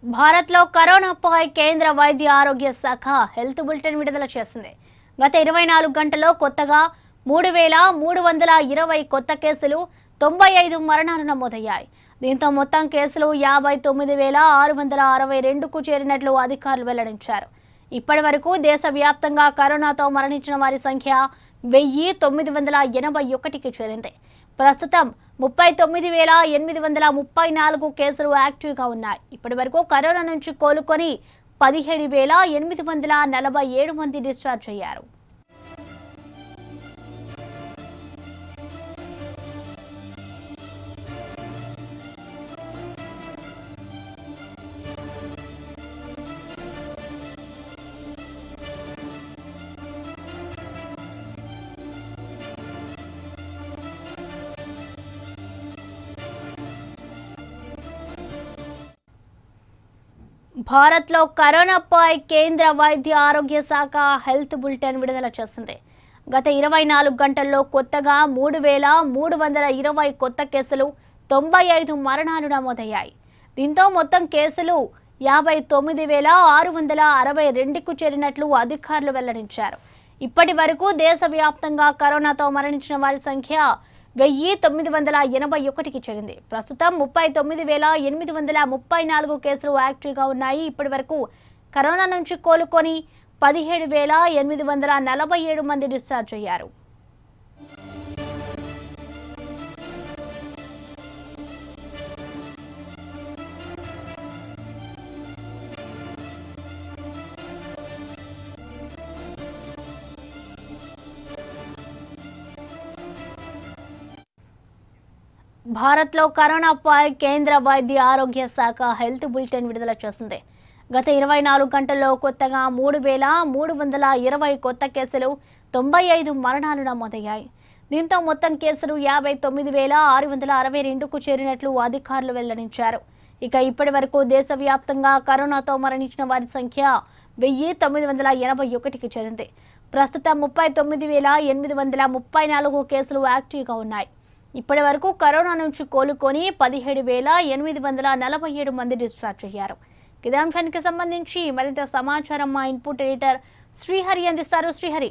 భారత్లో కరోనాపై కేంద్ర వైద్య ఆరోగ్య శాఖ హెల్త్ బులెటిన్ విడుదల చేసింది గత ఇరవై నాలుగు గంటల్లో కొత్తగా మూడు వేల మూడు వందల ఇరవై కొత్త కేసులు తొంభై ఐదు మరణాలు నమోదయ్యాయి దీంతో మొత్తం కేసులు యాభై తొమ్మిది వేల ఆరు వందల అరవై రెండుకు చేరినట్లు అధికారులు వెల్లడించారు ఇప్పటి వరకు దేశవ్యాప్తంగా కరోనాతో మరణించిన వారి సంఖ్య వెయ్యి తొమ్మిది వందల ఎనభై ఒకటికి చేరింది ప్రస్తుతం ముప్పై తొమ్మిది వేల ఎనిమిది వందల ముప్పై నాలుగు కేసులు యాక్టివ్గా ఉన్నాయి ఇప్పటి వరకు కరోనా నుంచి కోలుకొని పదిహేడు వేల ఎనిమిది వందల నలభై ఏడు మంది డిశ్చార్జ్ అయ్యారు భారత్లో కరోనాపై కేంద్ర వైద్య ఆరోగ్య శాఖ హెల్త్ బులెటిన్ విడుదల చేసింది గత ఇరవై నాలుగు గంటల్లో కొత్తగా మూడు వేల మూడు వందల ఇరవై కొత్త కేసులు తొంభై ఐదు మరణాలు నమోదయ్యాయి దీంతో మొత్తం కేసులు యాభై తొమ్మిది వేల ఆరు వందల అరవై రెండుకు చేరినట్లు అధికారులు వెల్లడించారు ఇప్పటి వరకు దేశవ్యాప్తంగా కరోనాతో మరణించిన వారి సంఖ్య వెయ్యి తొమ్మిది వందల ఎనభై ఒకటికి చేరింది ప్రస్తుతం ముప్పై తొమ్మిది వేల ఎనిమిది వందల ముప్పై నాలుగు కేసులు యాక్టివ్గా ఉన్నాయి ఇప్పటి వరకు కరోనా నుంచి కోలుకొని పదిహేడు వేల ఎనిమిది వందల నలభై ఏడు మంది డిశ్చార్జ్ అయ్యారు భారత్లో కరోనాపై కేంద్ర వైద్య ఆరోగ్య శాఖ హెల్త్ బులెటిన్ విడుదల చేసింది గత ఇరవై నాలుగు గంటల్లో కొత్తగా మూడు వేల మూడు వందల ఇరవై కొత్త కేసులు తొంభై ఐదు మరణాలు నమోదయ్యాయి దీంతో మొత్తం కేసులు యాభై తొమ్మిది వేల ఆరు వందల అరవై రెండుకు చేరినట్లు అధికారులు వెల్లడించారు ఇక ఇప్పటి వరకు దేశవ్యాప్తంగా కరోనాతో మరణించిన వారి సంఖ్య వెయ్యి తొమ్మిది వందల ఎనభై ఒకటికి చేరింది ప్రస్తుతం ముప్పై తొమ్మిది వేల ఎనిమిది వందల ముప్పై నాలుగు కేసులు యాక్టివ్గా ఉన్నాయి ఇప్పటి వరకు కరోనా నుంచి కోలుకొని పదిహేడు వేల ఎనిమిది వందల నలభై ఏడు మంది డిశ్చార్జ్ అయ్యారు ఇదే అంశానికి సంబంధించి మరింత సమాచారం మా ఇన్పుట్ ఎడిటర్ శ్రీహరి అందిస్తారు శ్రీహరి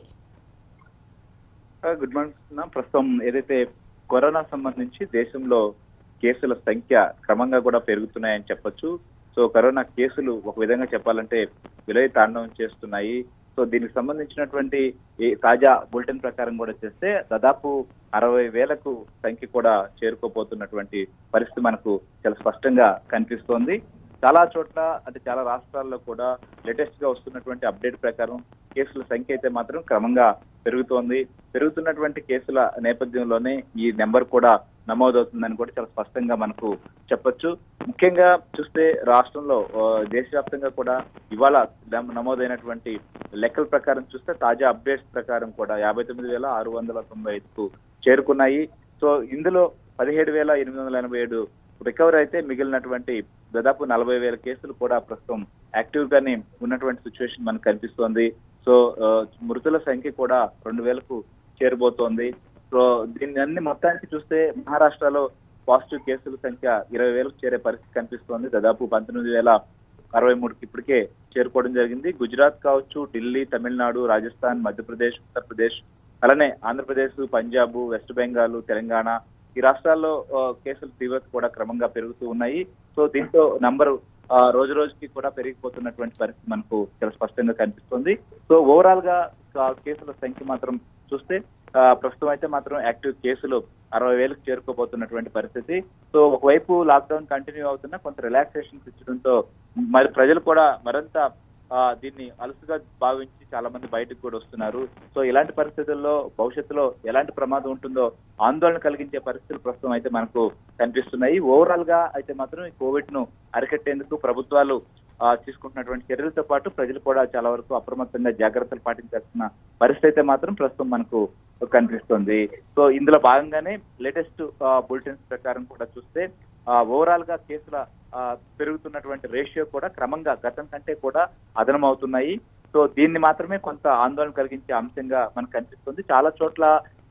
గుడ్ మార్నింగ్ ప్రస్తుతం ఏదైతే కరోనా సంబంధించి దేశంలో కేసుల సంఖ్య క్రమంగా కూడా పెరుగుతున్నాయని చెప్పొచ్చు సో కరోనా కేసులు ఒక విధంగా చెప్పాలంటే విలయ తాండవం చేస్తున్నాయి సో దీనికి సంబంధించినటువంటి ఈ తాజా బులెటిన్ ప్రకారం కూడా చేస్తే దాదాపు అరవై వేలకు సంఖ్య కూడా చేరుకోపోతున్నటువంటి పరిస్థితి మనకు చాలా స్పష్టంగా కనిపిస్తోంది చాలా చోట్ల అంటే చాలా రాష్ట్రాల్లో కూడా లేటెస్ట్ గా వస్తున్నటువంటి అప్డేట్ ప్రకారం కేసుల సంఖ్య అయితే మాత్రం క్రమంగా పెరుగుతోంది పెరుగుతున్నటువంటి కేసుల నేపథ్యంలోనే ఈ నెంబర్ కూడా నమోదవుతుందని కూడా చాలా స్పష్టంగా మనకు చెప్పొచ్చు ముఖ్యంగా చూస్తే రాష్ట్రంలో ఆ, దేశవ్యాప్తంగా కూడా ఇవాళ నమ- నమోదైనటువంటి లెక్కల ప్రకారం చూస్తే తాజా అప్డేట్స్ ప్రకారం కూడా యాభై తొమ్మిది వేల ఆరు వందల తొంభై ఐదుకు చేరుకున్నాయి సో ఇందులో పదిహేడు వేల ఎనిమిది వందల ఎనభై ఏడు రికవర్ అయితే మిగిలినటువంటి దాదాపు నలభై వేల కేసులు కూడా ప్రస్తుతం యాక్టివ్ గానే ఉన్నటువంటి సిచ్యువేషన్ మనకు కనిపిస్తోంది సో ఆ, మృతుల సంఖ్య కూడా రెండు వేలకు చేరబోతోంది సో దీన్ని అన్ని మొత్తానికి చూస్తే మహారాష్ట్రలో పాజిటివ్ కేసుల సంఖ్య ఇరవై వేలకు చేరే పరిస్థితి కనిపిస్తోంది దాదాపు పంతొమ్మిది వేల అరవై మూడుకి ఇప్పటికే చేరుకోవడం జరిగింది గుజరాత్ కావచ్చు ఢిల్లీ తమిళనాడు రాజస్థాన్ మధ్యప్రదేశ్ ఉత్తరప్రదేశ్ అలానే ఆంధ్రప్రదేశ్ పంజాబ్ వెస్ట్ బెంగాల్ తెలంగాణ ఈ రాష్ట్రాల్లో ఆ, కేసుల తీవ్రత కూడా క్రమంగా పెరుగుతూ ఉన్నాయి సో దీంతో నంబరు ఆ, రోజు రోజుకి కూడా పెరిగిపోతున్నటువంటి పరిస్థితి మనకు చాలా స్పష్టంగా కనిపిస్తుంది సో ఓవరాల్ గా ఆ, కేసుల సంఖ్య మాత్రం చూస్తే ఆ, ప్రస్తుతం అయితే మాత్రం యాక్టివ్ కేసులు అరవై వేలకు చేరుకోబోతున్నటువంటి పరిస్థితి సో ఒకవైపు లాక్డౌన్ కంటిన్యూ అవుతున్నా కొంత రిలాక్సేషన్స్ ఇచ్చడంతో మరి ప్రజలు కూడా మరింత ఆ, దీన్ని అలసుగా భావించి చాలా మంది బయటకు కూడా వస్తున్నారు సో ఇలాంటి పరిస్థితుల్లో భవిష్యత్తులో ఎలాంటి ప్రమాదం ఉంటుందో ఆందోళన కలిగించే పరిస్థితులు ప్రస్తుతం అయితే మనకు కనిపిస్తున్నాయి ఓవరాల్ గా అయితే మాత్రం ఈ కోవిడ్ ను అరికట్టేందుకు ప్రభుత్వాలు ఆ, తీసుకుంటున్నటువంటి చర్యలతో పాటు ప్రజలు కూడా చాలా వరకు అప్రమత్తంగా జాగ్రత్తలు పాటించాల్సిన పరిస్థితి అయితే మాత్రం ప్రస్తుతం మనకు కనిపిస్తుంది సో ఇందులో భాగంగానే లేటెస్ట్ బులెటిన్స్ ప్రకారం కూడా చూస్తే ఓవరాల్ గా కేసుల ఆ, పెరుగుతున్నటువంటి రేషియో కూడా క్రమంగా గతం కంటే కూడా అదనమవుతున్నాయి సో దీన్ని మాత్రమే కొంత ఆందోళన కలిగించే అంశంగా మనకు కనిపిస్తుంది చాలా చోట్ల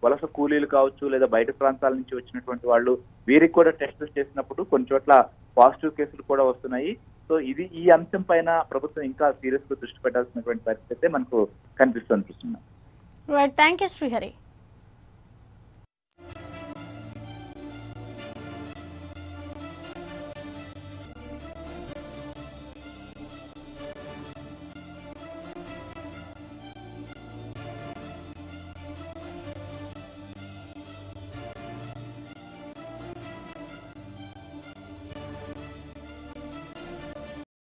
వలస కూలీలు కావచ్చు లేదా బయట ప్రాంతాల నుంచి వచ్చినటువంటి వాళ్ళు వీరికి కూడా టెస్టులు చేసినప్పుడు కొన్ని చోట్ల పాజిటివ్ కేసులు కూడా వస్తున్నాయి సో ఇది ఈ అంశం పైన ప్రభుత్వం ఇంకా సీరియస్ గా దృష్టి పెట్టాల్సినటువంటి పరిస్థితి అయితే మనకు కనిపిస్తుంది Krishna right thank you Srihari